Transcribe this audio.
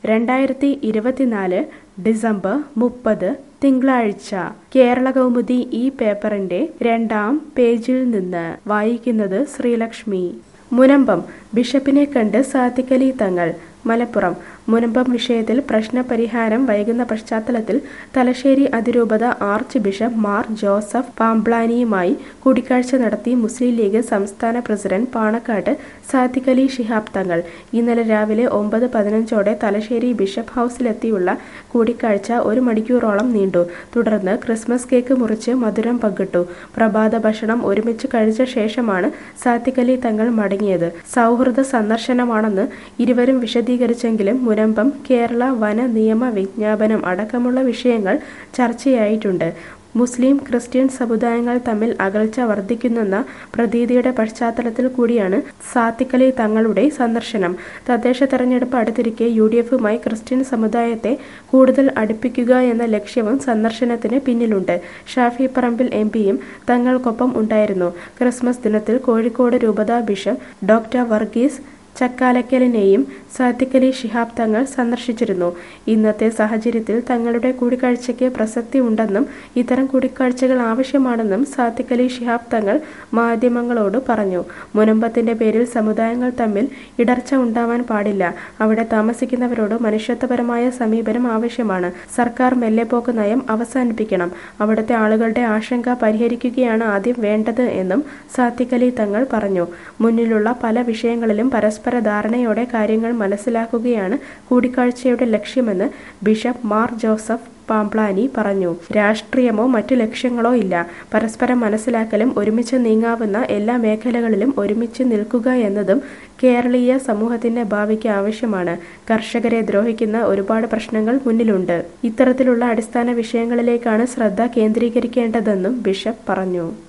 രണ്ടായിരത്തി ഇരുപത്തിനാല് ഡിസംബർ മുപ്പത് തിങ്കളാഴ്ച കേരള കൗമുദി ഈ പേപ്പറിന്റെ രണ്ടാം പേജിൽ നിന്ന് വായിക്കുന്നത് ശ്രീലക്ഷ്മി മുനമ്പം ബിഷപ്പിനെ കണ്ട് സാദിഖലി തങ്ങൾ മലപ്പുറം മുനമ്പം വിഷയത്തിൽ പ്രശ്നപരിഹാരം വൈകുന്ന പശ്ചാത്തലത്തിൽ തലശ്ശേരി അതിരൂപത ആർച്ച് ബിഷപ്പ് മാർ ജോസഫ് പാംബ്ലാനിയുമായി കൂടിക്കാഴ്ച നടത്തി മുസ്ലിം ലീഗ് സംസ്ഥാന പ്രസിഡന്റ് പാണക്കാട്ട് സാദിഖലി ശിഹാബ് തങ്ങൾ ഇന്നലെ രാവിലെ ഒമ്പത് പതിനഞ്ചോടെ തലശ്ശേരി ബിഷപ്പ് ഹൗസിലെത്തിയുള്ള കൂടിക്കാഴ്ച ഒരു മണിക്കൂറോളം നീണ്ടു തുടർന്ന് ക്രിസ്മസ് കേക്ക് മുറിച്ച് മധുരം പങ്കിട്ടു പ്രഭാത ഭക്ഷണം ഒരുമിച്ച് കഴിച്ച ശേഷമാണ് സാദിഖലി തങ്ങൾ മടങ്ങിയത് സൗഹൃദ സന്ദർശനമാണെന്ന് ഇരുവരും വിശദീകരിച്ചെങ്കിലും മുനമ്പം കേരള വന നിയമ വിജ്ഞാപനം അടക്കമുള്ള വിഷയങ്ങൾ ചർച്ചയായിട്ടുണ്ട് മുസ്ലിം ക്രിസ്ത്യൻ സമുദായങ്ങൾ തമ്മിൽ അകൽച്ച വർദ്ധിക്കുന്നെന്ന പ്രതീതിയുടെ പശ്ചാത്തലത്തിൽ കൂടിയാണ് സാത്തിക്കലി തങ്ങളുടെ സന്ദർശനം തദ്ദേശ തെരഞ്ഞെടുപ്പ് അടുത്തിരിക്കെ യു ഡി എഫുമായി ക്രിസ്ത്യൻ സമുദായത്തെ കൂടുതൽ അടുപ്പിക്കുക എന്ന ലക്ഷ്യവും സന്ദർശനത്തിന് പിന്നിലുണ്ട് ഷാഫി പറമ്പിൽ എം പിയും തങ്ങൾക്കൊപ്പം ഉണ്ടായിരുന്നു ക്രിസ്മസ് ദിനത്തിൽ കോഴിക്കോട് രൂപതാ ബിഷപ്പ് ഡോക്ടർ വർഗീസ് ചക്കാലക്കലിനെയും സാദിഖലി ശിഹാബ് തങ്ങൾ സന്ദർശിച്ചിരുന്നു ഇന്നത്തെ സാഹചര്യത്തിൽ തങ്ങളുടെ കൂടിക്കാഴ്ചയ്ക്ക് പ്രസക്തി ഉണ്ടെന്നും ഇത്തരം കൂടിക്കാഴ്ചകൾ ആവശ്യമാണെന്നും സാദിഖലി ശിഹാബ് തങ്ങൾ മാധ്യമങ്ങളോട് പറഞ്ഞു മുനമ്പത്തിന്റെ പേരിൽ സമുദായങ്ങൾ തമ്മിൽ ഇടർച്ച ഉണ്ടാവാൻ പാടില്ല അവിടെ താമസിക്കുന്നവരോട് മനുഷ്യത്വപരമായ സമീപനം ആവശ്യമാണ് സർക്കാർ മെല്ലെപ്പോക്ക് നയം അവസാനിപ്പിക്കണം അവിടുത്തെ ആളുകളുടെ ആശങ്ക പരിഹരിക്കുകയാണ് ആദ്യം വേണ്ടത് എന്നും സാദിഖലി തങ്ങൾ പറഞ്ഞു മുന്നിലുള്ള പല വിഷയങ്ങളിലും പരസ്പര ധാരണയോടെ കാര്യങ്ങൾ മനസ്സിലാക്കുകയാണ് കൂടിക്കാഴ്ചയുടെ ലക്ഷ്യമെന്ന് ബിഷപ്പ് മാർ ജോസഫ് പാംപ്ലാനി പറഞ്ഞു രാഷ്ട്രീയമോ മറ്റു ലക്ഷ്യങ്ങളോ ഇല്ല പരസ്പരം മനസ്സിലാക്കലും ഒരുമിച്ച് നീങ്ങാവുന്ന എല്ലാ മേഖലകളിലും ഒരുമിച്ച് നിൽക്കുക എന്നതും കേരളീയ സമൂഹത്തിന്റെ ഭാവിക്ക് ആവശ്യമാണ് കർഷകരെ ദ്രോഹിക്കുന്ന ഒരുപാട് പ്രശ്നങ്ങൾ മുന്നിലുണ്ട് ഇത്തരത്തിലുള്ള അടിസ്ഥാന വിഷയങ്ങളിലേക്കാണ് ശ്രദ്ധ കേന്ദ്രീകരിക്കേണ്ടതെന്നും ബിഷപ്പ് പറഞ്ഞു